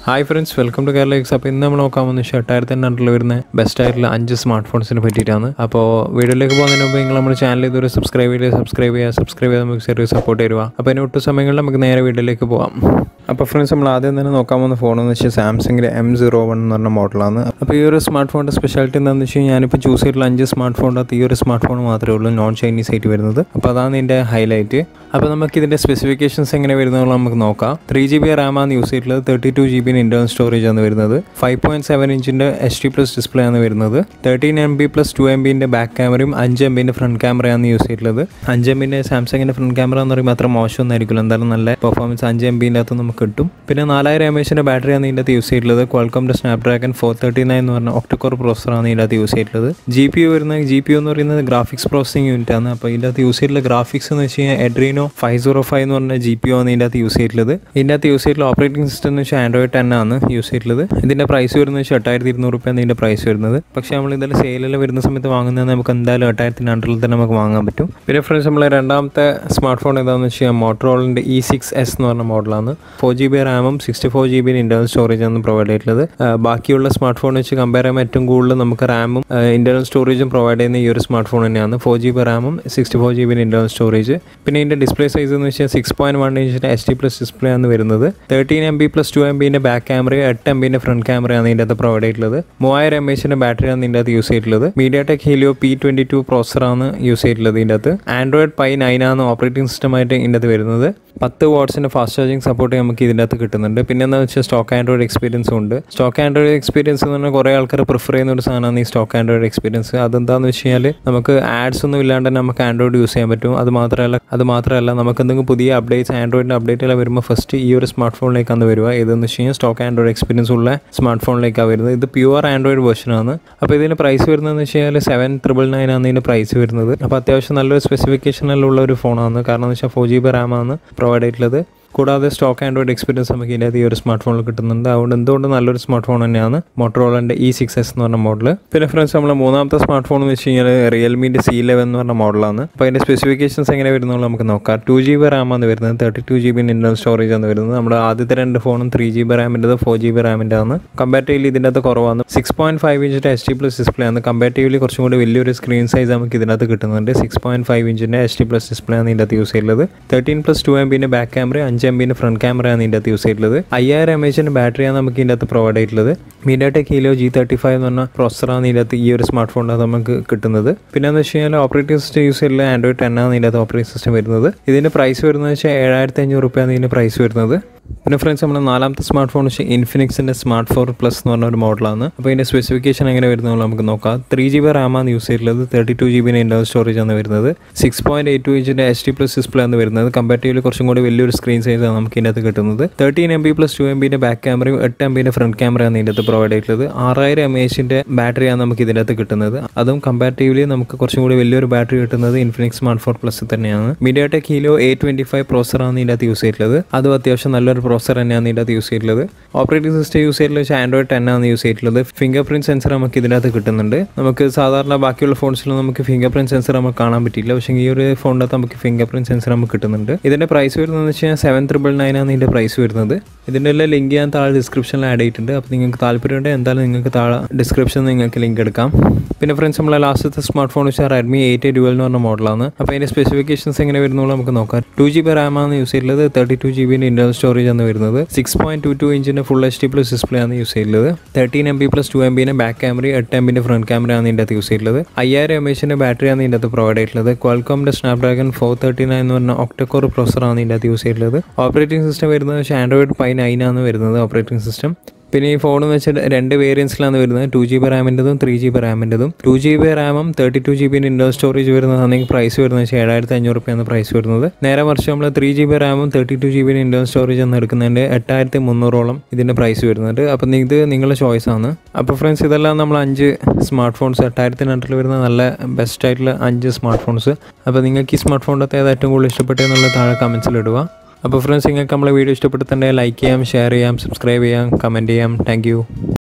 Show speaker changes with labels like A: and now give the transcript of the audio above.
A: hi friends welcome to Kerala X അപ്പോൾ ഇന്ന് നമ്മൾ നോക്കാൻ പോകുന്ന എട്ടായിരത്തി എണ്ണൂറിൽ വരുന്ന ബെസ്റ്റ് ആയിട്ടുള്ള അഞ്ച് സ്മാർട്ട് ഫോൺസിനെ പറ്റിയിട്ടാണ് അപ്പോൾ വീഡിയോയിലേക്ക് പോകുന്നതിന് മുമ്പ് നിങ്ങൾ നമ്മുടെ ചാനൽ ഇതുവരെ സബ്സ്ക്രൈബ് ചെയ്ത് സബ്സ്ക്രൈബ് ചെയ്യുക സബ്സ്ക്രൈബ് ചെയ്ത് നമുക്ക് ചെറിയ സപ്പോർട്ട് തരുക അപ്പോൾ അതിന് ഒട്ടു സമയങ്ങളിൽ നമുക്ക് നേരെ വീഡിയോയിലേക്ക് പോകാം അപ്പോൾ ഫ്രണ്ട്സ് നമ്മൾ ആദ്യം തന്നെ നോക്കാൻ പോകുന്ന ഫോൺ എന്ന് വെച്ചാൽ സാംസങ്ങിൻ്റെ എം സീറോ വൺ എന്ന് പറഞ്ഞ മോഡലാണ് അപ്പോൾ ഈ ഒരു സ്മാർട്ട് ഫോണിൻ്റെ സ്പെഷ്യാലിറ്റി എന്താണെന്ന് വെച്ച് കഴിഞ്ഞാൽ ഞാനിപ്പോൾ ചൂസ് ചെയ്തിട്ടുള്ള അഞ്ച് സ്മാർട്ട് ഫോണിനകത്ത് ഈ ഒരു സ്മാർട്ട് ഫോൺ മാത്രമേ ഉള്ളൂ നോൺ ചൈനീസ് ആയിട്ട് വരുന്നത് അപ്പോൾ അതാണ് ഇതിൻ്റെ ഹൈലൈറ്റ് അപ്പോൾ നമുക്ക് ഇതിൻ്റെ സ്പെസിഫിക്കേഷൻസ് എങ്ങനെ വരുന്നത് നമുക്ക് നോക്കാം ത്രീ ജി ബി റാമാണ് യൂസ് ചെയ്തിട്ടുള്ളത് thirty two G B internal storage ആണ് വരുന്നത് ഫൈവ് പോയിൻറ്റ് സെവൻ ഇഞ്ചിൻ്റെ എച്ച് ഡി പ്ലസ് ഡിസ്പ്ലേ ആണ് വരുന്നത് thirteen M B plus two M ബിൻ്റെ ബാക്ക് ക്യാമറയും അഞ്ച് എം ബിൻ്റെ ഫ്രണ്ട് ക്യാമറയാണ് യൂസ് ചെയ്തിട്ടുള്ളത് അഞ്ച് എം ബിൻ്റെ സാംസങ്ങിൻ്റെ ഫ്രണ്ട് ക്യാമറ എന്ന് പറയുമ്പോൾ അത്ര മോശമൊന്നായിരിക്കില്ല എന്തായാലും നല്ല പെർഫോമൻസ് അഞ്ച് എം ബിൻ്റെ അകത്ത് നമുക്ക് കിട്ടും പിന്നെ നാലായിരം എം എച്ചിൻ്റെ ബാറ്ററിയാണ് ഇതിൻ്റെ അകത്ത് യൂസ് ചെയ്തിട്ടുള്ളത് ക്വാൾക്കോമിൻ്റെ സ്നാപ്ഡ്രാഗൺ ഫോർ തേർട്ടി നയൻ എന്ന് പറഞ്ഞ ഒക്ടോക്കോർ പ്രോസറാണ് ഇതിൻ്റെ അകത്ത് യൂസ് ചെയ്തിട്ടുള്ളത് ജി പി യു വരുന്ന ജി പി യു എന്ന് പറയുന്നത് ഗ്രാഫിക്സ് പ്രോസസിങ് യൂണിറ്റ് ആണ് അപ്പോൾ ഇതിൻ്റെ അകത്ത് യൂസ് ചെയ്തിട്ടുള്ള ഗ്രാഫിക്സ് എന്ന് വെച്ച് കഴിഞ്ഞാൽ എഡ്രീനോ ഫൈവ് സീറോ ഫൈവ് എന്ന് പറഞ്ഞ ജി പി യു ആണ് ഇതിൻ്റെ അകത്ത് യൂസ് ചെയ്തിട്ടുള്ളത് ഇതിൻ്റെ അകത്ത് യൂസ് ചെയ്തിട്ടുള്ള ഓപ്പറേറ്റിംഗ് സിസ്റ്റം എന്ന് വെച്ചാൽ ആൻഡ്രോയിഡ് ടെൻ ആണ് യൂസ് ചെയ്തിട്ടുള്ളത് ഇതിൻ്റെ പ്രൈസ് വരുന്നത് വെച്ചാൽ എട്ടായിരത്തി ഇരുന്നൂറ് രൂപയാണ് ഇതിൻ്റെ പ്രൈസ് വരുന്നത് പക്ഷേ നമ്മൾ ഇതെല്ലാം സെയിലെല്ലാം വരുന്ന സമയത്ത് വാങ്ങുന്നത് നമുക്ക് എന്തായാലും എട്ടായിരത്തി രണ്ടിൽ തന്നെ നമുക്ക് വാങ്ങാൻ പറ്റും പിന്നെ ഫ്രണ്ട്സ് നമ്മൾ രണ്ടാമത്തെ സ്മാർട്ട് ഫോൺ ഏതാണെന്ന് വെച്ച് കഴിഞ്ഞാൽ മോട്ടറോളിൻ്റെ ഇ സിക്സ് എസ് എന്ന് പറഞ്ഞ മോഡലാണ് ഫോർ ജി ബി റാമും sixty four G B internal storage ആണ് പ്രൊവൈഡ് ചെയ്തിട്ടുള്ളത് ആ, ബാക്കിയുള്ള സ്മാർട്ട് ഫോൺ വെച്ച് കമ്പയർ ചെയ്യുമ്പോൾ ഏറ്റവും കൂടുതൽ നമുക്ക് റാമും ഇൻറ്റേർണൽ സ്റ്റോറേജും പ്രൊവൈഡ് ചെയ്യുന്ന ഈ ഒരു സ്മാർട്ട് ഫോൺ തന്നെയാണ് ഫോർ ജി ബി റാമും sixty four G B internal storage പിന്നെ ഇതിൻ്റെ ഡിസ്പ്ലേ സൈസ് എന്ന് വെച്ചാൽ സിക്സ് പോയിന്റ് വൺ ഇഞ്ചിൻ്റെ എച്ച് ഡി പ്ലസ് ഡിസ്പ്ലേ ആണ് വരുന്നത് thirteen M B plus two M ബിൻ്റെ ബാക്ക് ക്യാമറയും എട്ട് എം ബിൻ്റെ ഫ്രണ്ട് ക്യാമറയാണ് ഇതിൻ്റെ അകത്ത് പ്രൊവൈഡ് ചെയ്തിട്ടുള്ളത് മൂവായിരം എം എച്ചിൻ്റെ ബാറ്ററിയാണ് ഇതിൻ്റെ അകത്ത് യൂസ് ചെയ്തിട്ടുള്ളത് media MediaTek Helio P twenty two പ്രോസറാണ് യൂസ് ചെയ്തിട്ടുള്ളത് ഇതിൻ്റെ അകത്ത് ആൻഡ്രോയിഡ് പൈ നയനാണ് ഓപ്പറേറ്റിംഗ് സിസ്റ്റമായിട്ട് ഇതിൻ്റെ അകത്ത് വരുന്നത് പത്ത് വാട്ട്സിൻ്റെ ഫാസ്റ്റ് ചാർജിങ് സപ്പോർട്ട് നമുക്ക് ഇതിൻ്റെ അകത്ത് കിട്ടുന്നുണ്ട് പിന്നെ എന്താ വെച്ചാൽ സ്റ്റോക്ക് ആൻഡ്രോയിഡ് എക്സ്പീരിയൻസും ഉണ്ട് സ്റ്റോക്ക് ആൻഡ്രോയിഡ് എക്സ്പീരിയൻസ് എന്ന് പറഞ്ഞാൽ കുറേ ആൾക്കാർ പ്രിഫർ ചെയ്യുന്ന ഒരു സാധനമാണ് ഈ സ്റ്റോക്ക് ആൻഡ്രോയിഡ് എക്സ്പീരിയൻസ് അതെന്താണെന്ന് വെച്ച് കഴിഞ്ഞാൽ നമുക്ക് ആഡ്സ് ഒന്നും ഇല്ലാണ്ട് തന്നെ നമുക്ക് ആൻഡ്രോയിഡ് യൂസ് ചെയ്യാൻ പറ്റും അത് മാത്രമല്ല അത് മാത്രമല്ല നമുക്ക് എന്തെങ്കിലും പുതിയ അപ്ഡേറ്റ്സ് ആൻഡ്രോയിഡിൻ്റെ അപ്ഡേറ്റ് എല്ലാം വരുമ്പോൾ ഫസ്റ്റ് ഈ ഒരു സ്മാർട്ട് ഫോണിലേക്കാണ് വരിക ഇതെന്ന് വെച്ച് കഴിഞ്ഞാൽ സ്റ്റോക്ക് ആൻഡ്രോയിഡ് എക്സ്പീരിയൻസ് ഉള്ള സ്മാർട്ട് ഫോണിലേക്കാണ് വരുന്നത് ഇത് പ്യുവർ ആൻഡ്രോയിഡ് വെർഷനാണ് അപ്പോൾ ഇതിന് പ്രൈസ് വരുന്നതെന്ന് വെച്ച് കഴിഞ്ഞാൽ സെവൻ ട്രിപ്പിൾ നയൻ ആണ് ഇതിൻ്റെ പ്രൈസ് വരുന്നത് അപ്പോൾ അത്യാവശ്യം നല്ലൊരു സ്പെസിഫിക്കേഷനിലുള്ള ഒരു ഫോണാണ് കാരണം എന്ന് വെച്ചാൽ ഫോർ ജി ബി റാമാണ് പ്രൊവൈഡ് ചെയ്തിട്ടുള്ളത് കൂടാതെ സ്റ്റോക്ക് ആൻഡ്രോയിഡ് എക്സ്പീരിയൻസ് നമുക്ക് ഇതിൻ്റെ ഈ ഒരു സ്മാർട്ട് ഫോണിൽ കിട്ടുന്നുണ്ട് അതുകൊണ്ട് എന്തുകൊണ്ട് നല്ലൊരു സ്മാർട്ട് ഫോൺ തന്നെയാണ് മോട്ടറോളൻ്റെ ഇ സിക്സ് എസ് എന്ന് പറഞ്ഞ മോഡൽ പിന്നെ ഫ്രണ്ട്സ് നമ്മൾ മൂന്നാമത്തെ സ്മാർട്ട് ഫോൺ എന്ന് വെച്ച് കഴിഞ്ഞാൽ റിയൽമിൻ്റെ സി ലെവൻ എന്ന് പറഞ്ഞ മോഡലാണ് അപ്പോൾ അതിൻ്റെ സ്പെസിഫിക്കേഷൻസ് എങ്ങനെ വരുന്നുള്ളൂ നമുക്ക് നോക്കാം ടു ജി ബി റാമാണ് വരുന്നത് thirty two G B internal storage ആണ് വരുന്നത് നമ്മുടെ ആദ്യത്തെ രണ്ട് ഫോണും ത്രീ ജി ബി റാമിൻ്റെത് ഫോർ ജി ബി റാമിൻ്റെ ആണ് കമ്പാരിറ്റീവ്ലി ഇതിൻ്റെ അകത്ത് കുറവാണ് സിക്സ് പോയിന്റ് ഫൈവ് ഇഞ്ചിൻ്റെ എച്ച് ഡി പ്ലസ് ഡിസ്പ്ലേ ആണ് കമ്പാരിറ്റീവ്ലി കുറച്ചും കൂടി വലിയൊരു സ്ക്രീൻ സൈസ് നമുക്ക് ഇതിനകത്ത് കിട്ടുന്നുണ്ട് സിക്സ് പോയിന്റ് ഫൈവ് ഇഞ്ചിൻ്റെ എച്ച് ഡി പ്ലസ് ഡിസ്പ്ലേ ആണ് ഇതിൻ്റെ അകത്ത് യൂസ് ചെയ്യുന്നത് തേർട്ടീൻ പ്ലസ് ടു എം ബിൻ്റെ ബാക്ക് ക്യാമറ അഞ്ച് എം ബിൻ്റെ ഫ്രണ്ട് ക്യാമറയാണ് ഇതിൻ്റെ അകത്ത് യൂസ് ചെയ്തിട്ടുള്ളത് അയ്യായിരം എം എച്ചിൻ്റെ ബാറ്ററിയാണ് നമുക്ക് ഇതിൻ്റെ അകത്ത് പ്രൊവൈഡ് ചെയ്തിട്ടുള്ളത് media tech Helio G thirty five എന്ന് പറഞ്ഞ പ്രോസറാണ് ഇതിൻ്റെ അകത്ത് ഈ ഒരു സ്മാർട്ട് ഫോണിനകത്ത് നമുക്ക് കിട്ടുന്നത് പിന്നെ എന്ന് വെച്ച് കഴിഞ്ഞാൽ ഓപ്പറേറ്റിംഗ് സിസ്റ്റം യൂസ് ചെയ്തിട്ടുള്ള ആൻഡ്രോയിഡ് ടെൻ ആണ് ഇതിൻ്റെ അകത്ത് ഓപ്പറേറ്റിംഗ് സിസ്റ്റം വരുന്നത് ഇതിൻ്റെ പ്രൈസ് വരുന്നത് വെച്ചാൽ ഏഴായിരത്തി അഞ്ഞൂറ് റുപ്യാണ് ഇതിൻ്റെ പ്രൈസ് വരുന്നത് പിന്നെ ഫ്രണ്ട്സ് നമ്മുടെ നാലാമത്തെ സ്മാർട്ട് ഫോൺ വെച്ചാൽ ഇൻഫിനിക്സിൻ്റെ സ്മാർട്ട് ഫോർ പ്ലസ് എന്ന് പറഞ്ഞ ഒരു മോഡലാണ് അപ്പോൾ ഇതിൻ്റെ സ്പെസിഫിക്കേഷൻ എങ്ങനെ വരുന്നത് നമുക്ക് നോക്കാം ത്രീ ജി ബി റാമാണ് യൂസ് ചെയ്തിട്ടുള്ളത് തേർട്ടി ടു ജി ബിൻ്റെ ഇൻറ്റേർണൽ സ്റ്റോറേജ് ആണ് വരുന്നത് സിക്സ് പോയിന്റ് എയ്റ്റ് ടു ഇഞ്ചിൻ്റെ എച്ച് ഡി പ്ലസ് ഡിസ്പ്ലേ ആണ് വരുന്നത് കമ്പാരിറ്റീവ്ലി കുറച്ചും കൂടി വലിയൊരു സ്ക്രീൻ സൈസ് ആണ് നമുക്ക് ഇതിൻ്റെ അകത്ത് കിട്ടുന്നത് thirteen M B plus two M ബിൻ്റെ ബാക്ക് ക്യാമറയും എട്ട് എം ബിൻ്റെ ഫ്രണ്ട് ക്യാമറയാണ് ഇതിൻ്റെ അകത്ത് പ്രൊവൈഡ് ചെയ്തിട്ടുള്ളത് ആറായിരം എം എച്ചിൻ്റെ ബാറ്ററിയാണ് നമുക്ക് ഇതിൻ്റെ അകത്ത് കിട്ടുന്നത് അതും കമ്പാരിറ്റീവ്ലി നമുക്ക് കുറച്ചും കൂടി വലിയൊരു ബാറ്ററി കിട്ടുന്നത് ഇൻഫിനിക്സ് സ്മാർട്ട് ഫോർ പ്ലസ് തന്നെയാണ് media tech Helio A twenty five പ്രോസറാണ് ഇതിൻ്റെ അകത്ത് യൂസ് ചെയ്തിട്ടുള്ളത് അതും അത്യാവശ്യം നല്ലൊരു പ്രോസർ തന്നെയാണ് ഇതിൻ്റെ അകത്ത് യൂസ് ചെയ്തിട്ടുള്ളത് ഓപ്പറേറ്റിംഗ് സിസ്റ്റം യൂസ് ചെയ്തിട്ടുള്ളത് വെച്ചാൽ ആൻഡ്രോയിഡ് ടെൻ ആണ് യൂസ് ചെയ്തിട്ടുള്ളത് ഫിംഗർ പ്രിന്റ് സെൻസർ നമുക്ക് ഇതിനകത്ത് കിട്ടുന്നുണ്ട് നമുക്ക് സാധാരണ ബാക്കിയുള്ള ഫോൺസിലും നമുക്ക് ഫിംഗർ പ്രിന്റ് സെൻസർ നമുക്ക് കാണാൻ പറ്റില്ല പക്ഷേ ഈ ഒരു ഫോണിനകത്ത് നമുക്ക് ഫിംഗർ പ്രിന്റ് സെൻസർ നമുക്ക് കിട്ടുന്നുണ്ട് ഇതിൻ്റെ പ്രൈസ് വരുന്നത് വെച്ച് കഴിഞ്ഞാൽ സെവൻ ത്രിബിൾ നയൻ ആണ് ഇതിൻ്റെ പ്രൈസ് വരുന്നത് ഇതിൻ്റെ എല്ലാം ലിങ്ക് ഞാൻ താഴെ ഡിസ്ക്രിപ്ഷനിൽ ആഡ് ചെയ്തിട്ടുണ്ട് അപ്പോൾ നിങ്ങൾക്ക് താല്പര്യമുണ്ടെങ്കിൽ എന്തായാലും നിങ്ങൾക്ക് താഴെ ഡിസ്ക്രിപ്ഷനിൽ നിങ്ങൾക്ക് ലിങ്ക് എടുക്കാം പിന്നെ ഫ്രണ്ട്സ് നമ്മളെ ലാസ്റ്റത്തെ സ്മാർട്ട് ഫോൺ വെച്ചാൽ റെഡ്മി എയ്റ്റ് ഡ്യുവൽ എന്ന് പറഞ്ഞ മോഡലാണ് അപ്പോൾ അതിൻ്റെ സ്പെസിഫിക്കേഷൻസ് എങ്ങനെ വരുന്നുള്ളൂ നമുക്ക് നോക്കാം ടു ജി ബി റാമാണ് യൂസ് ചെയ്തിട്ടുള്ളത് തേർട്ടി ടു ജി ബിൻ്റെ ഇൻറ്റർണൽ സ്റ്റോറേജ് ആണ് വരുന്നത് സിക്സ് പോയിന്റ് ടു ടു ഇഞ്ചിൻ്റെ full H D plus display ആണ് യൂസ് ചെയ്തിട്ടുള്ളത് thirteen M B plus two M ബിൻ്റെ ബാക്ക് ക്യാമറ എട്ട് എം ബിൻ്റെ ഫ്രണ്ട് ക്യാമറ ആണ് ഇതിൻ്റെ അകത്ത് യൂസ് ചെയ്തിട്ടുള്ളത് അയ്യായിരം എം എച്ചിൻ്റെ ബാറ്ററിയാണ് ഇതിൻ്റെ അകത്ത് പ്രൊവൈഡ് ചെയ്തിട്ടുള്ളത് ക്വാൾകോമിൻ്റെ സ്നാപ്ഡ്രാഗൺ ഫോർ തേർട്ടി നയൻ എന്ന് പറഞ്ഞ ഒക്ടോക്കോർ പ്രോസറാണ് ഇതിൻ്റെ അകത്ത് യൂസ് ചെയ്തിട്ടുള്ളത് ഓപ്പറേറ്റിംഗ് സിസ്റ്റം വരുന്നത് വെച്ചാൽ ആൻഡ്രോയിഡ് പൈ നയൻ ആണ് വരുന്നത് ഓപ്പറേറ്റിംഗ് സിസ്റ്റം പിന്നെ ഈ ഫോൺ എന്ന് വെച്ചാൽ രണ്ട് വേരിയൻസിലാണ് വരുന്നത് ടു ജി ബി റാമിൻ്റെതും ത്രീ ജി ബി റാമിൻ്റെതും ടു ജി ബി റാമും തേർട്ടി ടു ജി ബിൻ്റെ ഇൻഡോർ സ്റ്റോറേജ് വരുന്നതാണെങ്കിൽ പ്രൈസ് വരുന്നത് വെച്ചാൽ ഏഴായിരത്തി അഞ്ഞൂറ് റുപ്യാണ് പ്രൈസ് വരുന്നത് നേരെ മറിച്ച് നമ്മൾ ത്രീ ജി ബി റാമും തേർട്ടി ടു ജി ബിൻ്റെ ഇൻഡോർ സ്റ്റോറേജ് എന്ന് എടുക്കുന്നതിൻ്റെ എട്ടായിരത്തി മുന്നൂറോളം ഇതിൻ്റെ പ്രൈസ് വരുന്നുണ്ട് അപ്പം ഇത് നിങ്ങളുടെ ചോയ്സ് ആണ് അപ്പോൾ ഫ്രണ്ട്സ് ഇതെല്ലാം നമ്മൾ അഞ്ച് സ്മാർട്ട് ഫോൺസ് എട്ടായിരത്തി രണ്ടിൽ വരുന്ന നല്ല ബെസ്റ്റ് ആയിട്ടുള്ള അഞ്ച് സ്മാർട്ട് ഫോൺസ് അപ്പോൾ നിങ്ങൾക്ക് ഈ സ്മാർട്ട് ഫോണിൻ്റെ ഏത് ഏറ്റവും കൂടുതൽ ഇഷ്ടപ്പെട്ടതെന്നുള്ള താഴെ കമൻസിൽ ഇടുക അപ്പോൾ ഫ്രണ്ട്സ് നിങ്ങൾക്ക് നമ്മളെ വീഡിയോ ഇഷ്ടപ്പെട്ടിട്ടുണ്ടെങ്കിൽ ലൈക്ക് ചെയ്യാം ഷെയർ ചെയ്യാം സബ്സ്ക്രൈബ് ചെയ്യാം കമൻറ്റ് ചെയ്യാം താങ്ക്